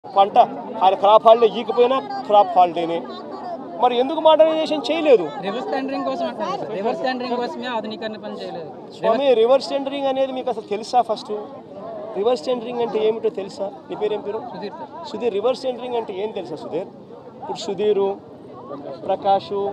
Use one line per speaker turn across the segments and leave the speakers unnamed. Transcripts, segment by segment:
పంట ఆయన crop holiday ఈకపోయినా క్రాప్ హాలిడేనే మరి ఎందుకు మోడర్నైజేషన్ చేయలేదు
రివర్స్ టెండరింగ్ కోసం అంటున్నారు సార్. రివర్స్ టెండరింగ్ కోసమే ఆధునీకరణ పని చేయలేదు
స్వామి రివర్స్ టెండరింగ్ అనేది మీకు అసలు తెలుసా ఫస్ట్ రివర్స్ టెండరింగ్ అంటే ఏమిటో తెలుసా నీ పేరు ఏం పేరు
Sudheer sir
Sudheer reverse tendering అంటే ఏం తెలుసా సుధీర్ ఇప్పుడు సుధీరు ప్రకాషు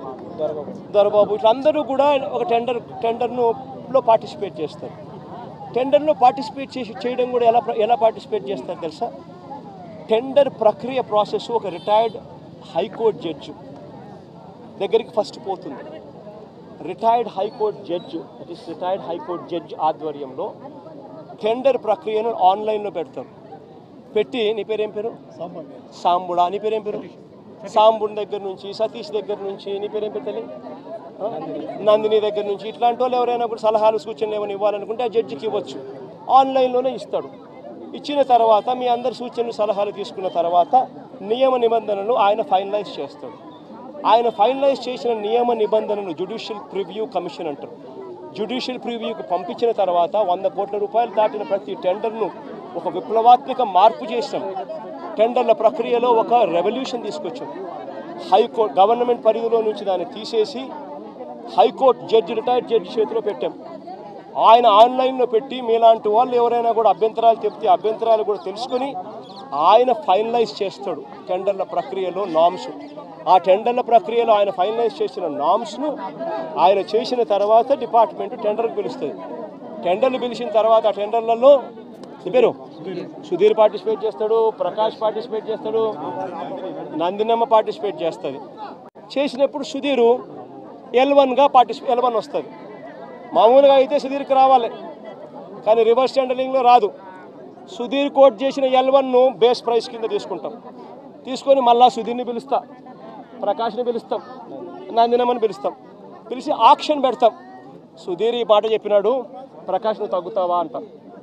దొరబాబు ఇట్లా అందరూ కూడా ఒక టెండర్ టెండర్ను లో పార్టిసిపేట్ చేస్తారు టెండర్లో పార్టిసిపేట్ చేసి చేయడం కూడా ఎలా ఎలా పార్టిసిపేట్ చేస్తారు తెలుసా టెండర్ ప్రక్రియ ప్రాసెస్ ఒక రిటైర్డ్ హైకోర్టు జడ్జి దగ్గరికి ఫస్ట్ పోతుంది retired high court judge that is retired high court judge ఆధ్వర్యంలో టెండర్ ప్రక్రియను ఆన్లైన్లో పెడతారు పెట్టి నీ పేరు ఏం పేరు సాంబుడా నీ పేరు ఏం పేరు సాంబుడి దగ్గర నుంచి సతీష్ దగ్గర నుంచి నీ పేరు ఏం పేరు తల్లి ఆ? నందిని దగ్గర నుంచి ఇట్లాంటి వాళ్ళు ఎవరైనా కూడా సలహాలు సూచనలు ఏమైనా ఇవ్వాలనుకుంటే ఆ జడ్జికి ఇవ్వచ్చు ఆన్లైన్లోనే ఇస్తాడు ఇచ్చిన తర్వాత మీ అందరి సూచనలు సలహాలు తీసుకున్న తర్వాత నియమ నిబంధనలు ఆయన ఫైనలైజ్ చేస్తాడు ఆయన ఫైనలైజ్ చేసిన నియమ నిబంధనలు జుడిషియల్ ప్రివ్యూ కమిషన్ అంటారు జ్యుడిషియల్ ప్రివ్యూకి పంపించిన తర్వాత వంద కోట్ల రూపాయలు దాటిన ప్రతి టెండర్ను ఒక విప్లవాత్మక మార్పు చేసాం టెండర్ల ప్రక్రియలో ఒక రెవల్యూషన్ తీసుకొచ్చాం హైకోర్టు గవర్నమెంట్ పరిధిలో నుంచి దాన్ని తీసేసి హైకోర్టు జడ్జి రిటైర్డ్ జడ్జి చేతిలో పెట్టాం ఆయన ఆన్లైన్లో పెట్టి మీలాంటి వాళ్ళు ఎవరైనా కూడా అభ్యంతరాలు చెప్తే అభ్యంతరాలు కూడా తెలుసుకొని ఆయన ఫైనలైజ్ చేస్తాడు టెండర్ల ప్రక్రియలో నామ్స్ ఆ టెండర్ల ప్రక్రియలో ఆయన ఫైనలైజ్ చేసిన నామ్స్ను ఆయన చేసిన తర్వాత డిపార్ట్మెంట్ టెండర్కి పిలుస్తుంది టెండర్లు పిలిచిన తర్వాత ఆ టెండర్లలో నీ పేరు సుధీర్ పార్టిసిపేట్ చేస్తాడు ప్రకాష్ పార్టిసిపేట్ చేస్తాడు నందినమ్మ పార్టిసిపేట్ చేస్తుంది చేసినప్పుడు సుధీరు ఎల్ వన్గా పార్టిసిపే ఎల్ వన్ వస్తుంది మామూలుగా అయితే సుధీర్కి రావాలి కానీ రివర్స్ టెండరింగ్లో రాదు సుధీర్ కోట్ చేసిన ఎల్ వన్ను బేస్ ప్రైస్ కింద తీసుకుంటాం తీసుకొని మళ్ళా సుధీర్ని పిలుస్తాం ప్రకాష్ని పిలుస్తాం నందినమ్మని పిలుస్తాం పిలిచి ఆక్షన్ పెడతాం సుధీర్ ఈ మాట చెప్పినాడు ప్రకాష్ నువ్వు తగ్గుతావా అంటాం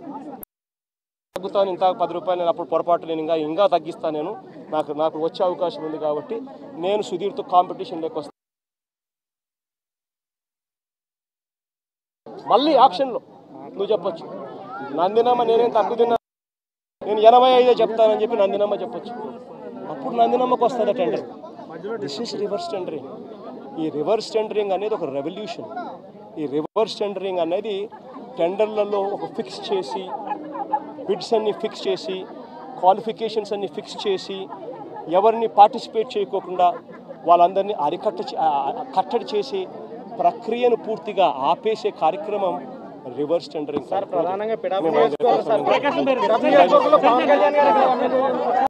తగ్గుతాను ఇంత పది రూపాయలు నేను అప్పుడు పొరపాటు నేను ఇంకా ఇంకా తగ్గిస్తాను నేను నాకు నాకు వచ్చే అవకాశం ఉంది కాబట్టి నేను సుధీర్తో కాంపిటీషన్ వస్తాను మళ్ళీ ఆక్షన్లో నువ్వు చెప్పొచ్చు నందినమ్మ నేనేం తక్కువ తిన్నా నేను ఎనభై ఐదే చెప్తానని చెప్పి నందినమ్మ చెప్పొచ్చు అప్పుడు నందినమ్మకు వస్తుంది tender this is reverse tendering ఈ రివర్స్ టెండరింగ్ అనేది ఒక రెవల్యూషన్ ఈ రివర్స్ టెండరింగ్ అనేది టెండర్లలో ఒక ఫిక్స్ చేసి బిడ్స్ అన్ని ఫిక్స్ చేసి క్వాలిఫికేషన్స్ అన్ని ఫిక్స్ చేసి ఎవరిని పార్టిసిపేట్ చేయకోకుండా వాళ్ళందరినీ అరికట్ట చే- ఆ- ఆ- కట్టడి చేసి ప్రక్రియను పూర్తిగా ఆపేసే కార్యక్రమం రివర్స్ టెండరింగ్
ప్రధానంగా పిడాపు
మేము
నియోజకవర్గం సార్. పిడాపు నియోజకవర్గంలో పవన్ కళ్యాణ్ గారు